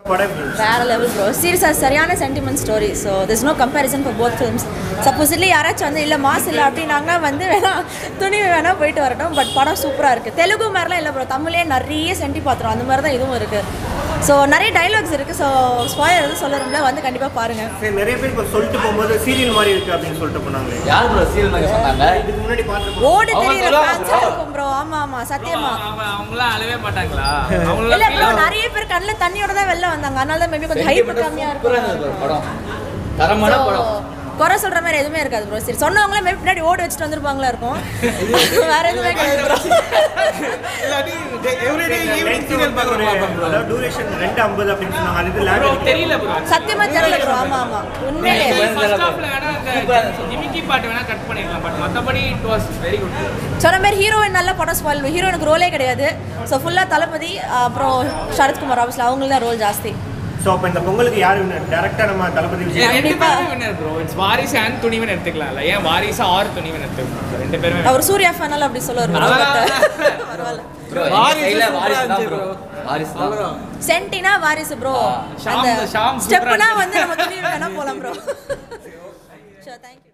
படம் எப்படி இருந்துச்சு? வேற லெவல் ப்ரோ சீரியஸாக சரியான sentiment story so this no comparison for both films supposedly யாராச்சும் வந்து இல்லை மாஸ் இல்லை அப்படின்னாங்கன்னா வந்து வேணா துணி வேணா போயிட்டு வரட்டும் பட் படம் சூப்பராக இருக்குது தெலுங்கு மாதிரிலாம் இல்லை ப்ரோ தமிழே நிறைய சென்டி பாத்திரம் அந்த மாதிரி தான் இதுவும் இருக்குது ஸோ நிறைய டைலாக்ஸ் இருக்குது ஸோ ஸ்பாயர் எதுவும் சொல்லணும்ல வந்து கண்டிப்பாக பாருங்கள் சரி நிறைய பேர் இப்போ சொல்லிட்டு போகும்போது சீரியல் மாதிரி இருக்கு அப்படின்னு சொல்லிட்டு போனாங்களே யார் ப்ரோ சீரியல் நாங்கள் சொன்னாங்க இதுக்கு முன்னாடி பார்த்து ஓடு அவங்க தெரியல சொல்லுவாங்க ஃபேன்ஸாக bro. இருக்கும் ப்ரோ ஆமாம் ஆமாம் சத்தியமா அவங்க அவங்களாம் அழவே மாட்டாங்களா இல்லை அவங்களாம் ப்ரோ நிறைய பேர் கண்ணில் தண்ணியோட தான் வெளில வந்தாங்க அதனால தான் மேபி கொஞ்சம் ஹைப் கம்மியாக சூப்பராக இருக்கும் இருந்தது bro படம் தரமான So, படம் குறை சொல்ற மாதிரி எதுவுமே இருக்காது ப்ரோ சரி சொன்னவங்களே மேபி பின்னாடி ஓடி வச்சுட்டு வந்திருப்பாங்களா இருக்கும் வேற எதுவுமே கிடையாது ப்ரோ எவ்ரிடே ஈவினிங் சீரியல் பார்க்குறோம் அதாவது டூரேஷன் ரெண்டு ஐம்பது அப்படின்னு சொன்னாங்க அது ப்ரோ லேண்ட் தெரியல ப்ரோ சத்தியமா தெரியல ப்ரோ ஆமா ஆமா உண்மையிலே ஃபர்ஸ்ட் ஹாஃப்ல வேணா அந்த ஜிமிக்கி பாட்டு வேணா கட் பண்ணிருக்கலாம் பட் மத்தபடி இட் வாஸ் வெரி குட் சொன்ன மாதிரி ஹீரோயின் நல்ல படம் ஸ்பாயில் ஹீரோனுக்கு ரோலே கிடையாது ஸோ ஃபுல்லாக தளபதி அப்புறம் சரத்குமார் ஆஃபீஸில் அவங்களுக்கு தான் ரோல் ஜாஸ்தி ஸோ அப்போ இந்த பொங்கலுக்கு யார் டேரக்டாக நம்ம தளபதி விஜய் ரெண்டு கண்டிப்பா. பேருமே winner bro it's Varisu and Thunivu எடுத்துக்கலாம்ல ஏன் வாரிசா ஆர் துணிவன் எடுத்துக்கலாம் ரெண்டு பேருமே அவர் சூர்யா ஃபேனால அப்படி சொல்லுவார் bro. அதான். பரவாயில்ல ப்ரோ வாரிசு வாரிசு தான் ப்ரோ வாரிசு தான் சென்டினா வாரிசு ப்ரோ ஷாம் அந்த ஷாம் ஸ்டெப்னா வந்து நம்ம துணி வேணா போலாம் ப்ரோ ஷோ தேங்க்யூ